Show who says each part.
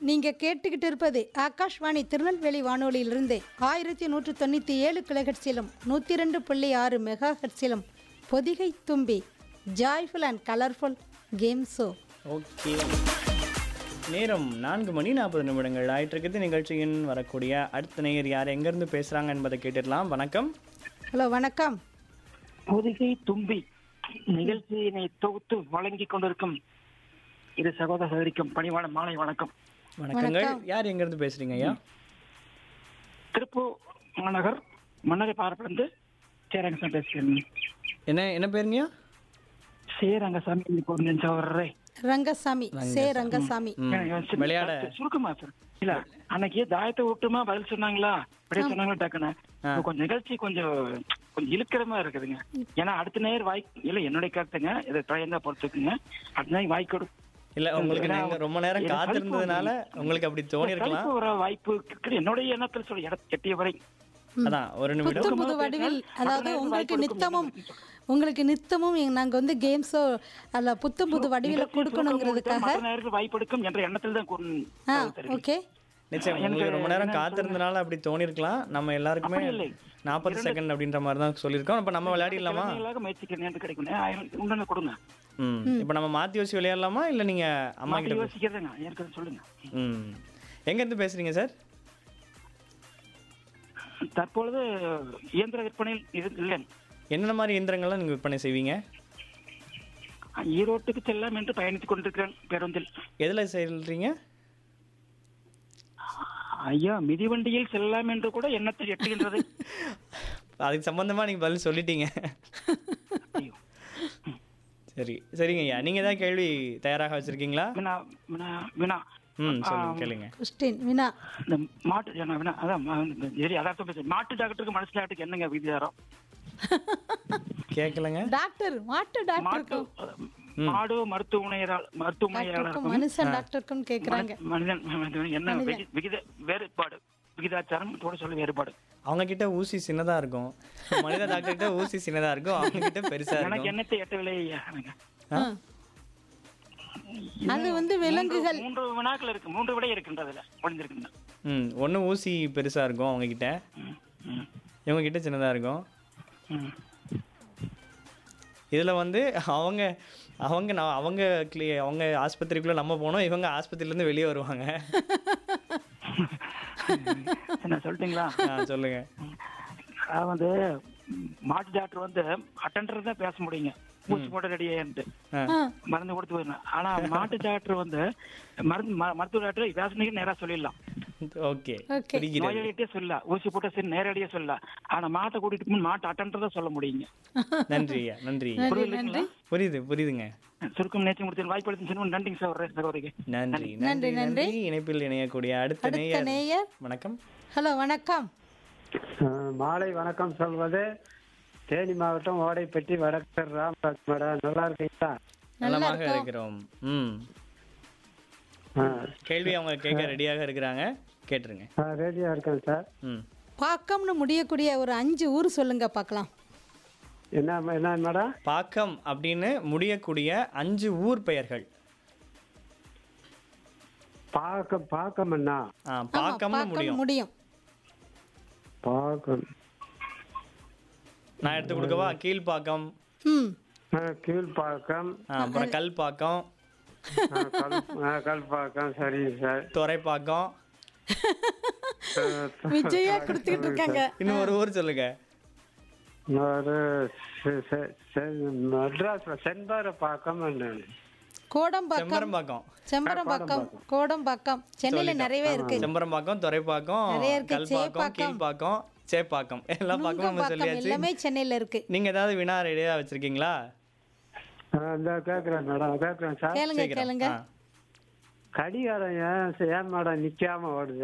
Speaker 1: நீங்க கேட்டுக்கிட்டு இருப்பது ஆகாஷ்வாணி திருநெல்வேலி வானொலியிலிருந்து ஆயிரத்தி நூற்று தொண்ணூற்றி ஏழு கிலோஹெட்ஸிலும் நூற்றி ரெண்டு புள்ளி ஆறு மெகா ஹெட்ஸிலும் பொதிகை தும்பி joyful and colourful game show
Speaker 2: okay நேரம் நான்கு மணி நாற்பது நிமிடங்கள் ஆயிட்டிருக்குது நிகழ்ச்சியின் வரக்கூடிய அடுத்த நேயர் யார் எங்கேருந்து பேசுகிறாங்க என்பதை கேட்டுடலாம் வணக்கம்
Speaker 1: ஹலோ வணக்கம்
Speaker 3: பொதிகை தும்பி நிகழ்ச்சியினை தொகுத்து வழங்கிக் கொண்டிருக்கும் இரு சகோதர சகோதரிக்கும் பணிவான மாலை வணக்கம்
Speaker 2: வணக்கங்கள் யார் எங்கேருந்து பேசுகிறீங்க ஐயா
Speaker 3: திருப்பூர் மாநகர் மன்னரை பார்ப்பிலிருந்து சேரங்கசாமி பேசுகிறேன்
Speaker 2: என்ன என்ன பேருங்கய்யா
Speaker 3: சேரங்கசாமி இன்னைக்கு ஒரு நிமிஷம் வர்றே
Speaker 1: ரங்கசாமி சே ரங்கசாமி
Speaker 2: ம், விளையாட
Speaker 3: சுருக்கமா சார் இல்ல அன்னைக்கு தாயத்தை விட்டுமா பதில் சொன்னாங்களா அப்படியே சொன்னாங்களா டக்குன்னு இப்ப கொஞ்சம் நிகழ்ச்சி கொஞ்சம் கொஞ்சம் இழுக்கிற மாதிரி இருக்குதுங்க ஏன்னா அடுத்த நேரம் வாய் இல்ல என்னுடைய கருத்துங்க இதை தயந்தா பொறுத்துக்குங்க அடுத்த நேரம் வாய் கொடு
Speaker 2: இல்லை உங்களுக்கு நீங்கள் ரொம்ப நேரம் காத்திருந்ததுனால உங்களுக்கு அப்படி தோணியிருக்கலாம்
Speaker 3: கருப்பு வர வாய்ப்பு இருக்குது. என்னுடைய எண்ணத்தில் சொல்ல இட- எட்டிய வரை
Speaker 2: அதான் ஒரு நிமிடம்
Speaker 1: புத்தம் புது வடிவில் அதாவது உங்களுக்கு நித்தமும் உங்களுக்கு நித்தமும் எங்க- நாங்க வந்து கேம் ஷோ அல்ல புத்தம் புது வடிவில் கொடுக்கணுங்கிறதுக்காக
Speaker 3: மற்ற நேரத்தில் வாய்ப்பெடுக்கும் என்ற எண்ணத்தில் தான் கூறு-
Speaker 1: ஆ
Speaker 3: தெரிவிக்கிறேன்.
Speaker 1: ஓகே
Speaker 2: நிச்சயம் உங்களுக்கு ரொம்ப நேரம் காத்திருந்தனால அப்படி தோணியிருக்கலாம் நம்ம எல்லாருக்குமே
Speaker 3: அப்படி இல்லை.
Speaker 2: நாற்பது செகண்ட் அப்படின்ற மாதிரி தான் சொல்லியிருக்கோம் இப்போ நம்ம விளையாடிடலாமா
Speaker 3: திறமையாக முயற்சிக்கிறேன் நேரத்து கிடைக்கும் ஆயிரம் உடனே கொடுங்க
Speaker 2: ம் இப்போ நம்ம மாற்றி யோசிச்சு விளையாடலாமா இல்லை நீங்கள் அம்மா
Speaker 3: அப்படி
Speaker 2: கிட்ட
Speaker 3: யோசிக்கிறதுங்க எனக்கு அதை சொல்லுங்க
Speaker 2: ம் எங்கேருந்து பேசுகிறீங்க சார்
Speaker 3: தற்பொழுது இயந்திர விற்பனையில் இரு- இல்லை
Speaker 2: என்னென்ன மாதிரி இயந்திரங்கள்லாம் நீங்கள் விற்பனை செய்வீங்க
Speaker 3: ஈரோட்டுக்கு செல்லாம் என்று பயணித்துக் கொண்டிருக்கிறேன் பேருந்தில்
Speaker 2: எதில் செல்றீங்க
Speaker 3: ஐயா மிதிவண்டியில் செல்லலாம் என்று கூட எண்ணத்தில் எட்டுகின்றது
Speaker 2: அதுக்கு சம்பந்தமா நீங்கள் பதில் சொல்லிட்டீங்க
Speaker 3: ஐயோ.
Speaker 2: சரி சரிங்க ஐயா நீங்கள் ஏதாவது கேள்வி தயாராக வச்சுருக்கீங்களா
Speaker 3: வினா வினா வினா
Speaker 2: ம் சொல்லுங்க கேளுங்க
Speaker 1: கொஸ்டின் வினா
Speaker 3: இந்த மாட்டு ஜன- வினா அதான் மா- இந்த சரி யதார்த்தம் பேசு மாட்டு டாக்டருக்கு மனசு டாக்டருக்கு என்னங்க வித்தியாரம்
Speaker 2: கேட்கலங்க
Speaker 1: டாக்டர் மாட்டு
Speaker 3: மாட்டு
Speaker 1: டாக்டருக்கும்
Speaker 3: மாடு மருத்துவமனையரால் மருத்துவமனையாளருக்கும்
Speaker 1: டாக்டருக்கும் மனுஷன் டாக்டருக்கும் கேக்குறாங்க
Speaker 3: மனிதன் மனிதன் என்ன விகி- விகித வேறுபாடு விகிதாச்சாரம் கூட சொல்ல வேறுபாடு
Speaker 2: அவங்க கிட்ட ஊசி சின்னதா இருக்கும் மனித டாக்டர் கிட்ட ஊசி சின்னதா இருக்கும் அவங்க கிட்ட பெருசா
Speaker 3: எனக்கு
Speaker 2: இருக்கும்
Speaker 3: என்னத்தை எட்டவில்லை ஐயா எனக்கு
Speaker 2: ஆ?
Speaker 1: அது வந்து விலங்குகள்
Speaker 3: மூன்று வினாக்கள் இருக்கு மூன்று விடை இருக்கின்றதுல ஒளிந்திருக்கின்றன
Speaker 2: ம் ஒன்று ஊசி பெருசா இருக்கும் அவங்க கிட்ட
Speaker 3: ம், ம்,
Speaker 2: இவங்க கிட்ட சின்னதா இருக்கும்
Speaker 3: ம்.
Speaker 2: இதுல வந்து அவங்க அவங்க நான் அவங்க கிளி அவங்க ஆஸ்பத்திரிக்குள்ள நம்ம போனோம் இவங்க ஆஸ்பத்திரியில இருந்து வெளியே வருவாங்க
Speaker 3: என்ன சொல்லிட்டீங்களா
Speaker 2: ஆ, சொல்லுங்க
Speaker 3: நான் வந்து ம், மாட்டு டாக்டர் வந்து அட்டண்டர் தான் பேச முடியுங்க ஊசி போட்டு ரெடியான்ட்டு
Speaker 2: ஆ.
Speaker 1: ஆ,
Speaker 3: மருந்து கொடுத்து போயிடலாம் ஆனா மாட்டு டாக்டர் வந்து மருந்து ம- மருத்துவ டாக்டர் பேசுனீங்க நேரா சொல்லிடலாம்
Speaker 2: ஓகே
Speaker 1: Okay.
Speaker 2: புரிகிறது
Speaker 3: நோயாளிகிட்டே சொல்லலாம் ஊசி போட்ட சரி நேரடியா சொல்லலாம் ஆனா மாட்டை கூட்டிட்டு போய் மாட்டு அட்டண்டர் தான் சொல்ல முடியுங்க
Speaker 2: நன்றி ஐயா நன்றி ஐயா.
Speaker 1: நன்றி நன்றி
Speaker 2: புரியுது புரியுதுங்க
Speaker 3: சுருக்கம் நேற்று முடித்து வாய்ப்பு அளித்து நன்றிங்க சார் சகோதரிக்கு
Speaker 2: நன்றி
Speaker 1: நன்றி,
Speaker 2: நன்றி
Speaker 1: நன்றி.
Speaker 2: நன்றி இணைப்பில் இணையக்கூடிய அடுத்த
Speaker 1: அடுத்த
Speaker 2: நேயர்
Speaker 1: நேயர்
Speaker 2: வணக்கம்
Speaker 1: ஹலோ வணக்கம்
Speaker 4: அஹ் மாலை வணக்கம் சொல்வது தேனி மாவட்டம் ஓடைப்பட்டி வடக்கர் ராமராஜ் மேடம் நல்லா இருக்கீங்களா
Speaker 1: நல்லா
Speaker 2: நலமாக
Speaker 1: இருக்கோம்
Speaker 2: இருக்கிறோம் ம்
Speaker 4: அஹ்
Speaker 2: கேள்வி அவங்க கேட்க ரெடியாக இருக்கிறாங்க கேட்டுருங்க
Speaker 4: அஹ் ரெடியா இருக்கேன் சார்
Speaker 2: ம்
Speaker 1: பாக்கம்னு முடியக்கூடிய ஒரு அஞ்சு ஊர் சொல்லுங்க பார்க்கலாம்
Speaker 4: என்ன என்ன மேடம்
Speaker 2: பாக்கம் அப்படின்னு முடியக்கூடிய அஞ்சு ஊர் பெயர்கள்
Speaker 4: பாக்கம் பாக்கம்ண்ணா
Speaker 2: ஆ
Speaker 1: ஆமா,
Speaker 2: பாக்கம்னு
Speaker 1: பாக்கம்
Speaker 2: முடியும்
Speaker 1: முடியும்
Speaker 4: பாக்கம்
Speaker 2: நான் எடுத்து கொடுக்கவா கீழ்பாக்கம்
Speaker 1: ம்
Speaker 4: அஹ் கீழ்பாக்கம்
Speaker 2: ஆ, அப்புறம் கல்பாக்கம்
Speaker 4: அஹ் கல் அஹ் கல்பாக்கம் சரிங்க சார்
Speaker 2: துறைப்பாக்கம்
Speaker 4: அஹ்
Speaker 1: விஜயா கொடுத்துக்கிட்டு இருக்காங்க
Speaker 2: இன்னும் ஒரு ஊர் சொல்லுங்க
Speaker 4: ஒரு செ- செ- செ- மெட்ராஸ்ல செண்பார பாக்கம்
Speaker 1: கோடம்பாக்கம்
Speaker 2: செம்பரம்பாக்கம்
Speaker 1: செம்பரம்பாக்கம் கோடம்பாக்கம் சென்னையில நிறையவே இருக்கு
Speaker 2: செம்பரம்பாக்கம் துறைப்பாக்கம்
Speaker 1: நிறைய இருக்கு.
Speaker 2: கல்பாக்கம்
Speaker 1: சேப்பாக்கம்.
Speaker 2: கீழ்பாக்கம் சேப்பாக்கம் எல்லா பக்கமும் நம்ம
Speaker 1: நுங்கம்பாக்கம்
Speaker 2: சொல்லியாச்சு
Speaker 1: எல்லாமே சென்னையில இருக்கு
Speaker 2: நீங்க ஏதாவது வினா ரெடியா வச்சிருக்கீங்களா
Speaker 4: இந்த கேட்குறேன் மேடம் கேட்குறேன் சார்
Speaker 1: கேளுங்க
Speaker 2: சீக்கிரம்
Speaker 1: கேளுங்க
Speaker 2: ஆ.
Speaker 4: கடிகாரம் ஏன் ஏன் மேடம் நிக்காம ஓடுது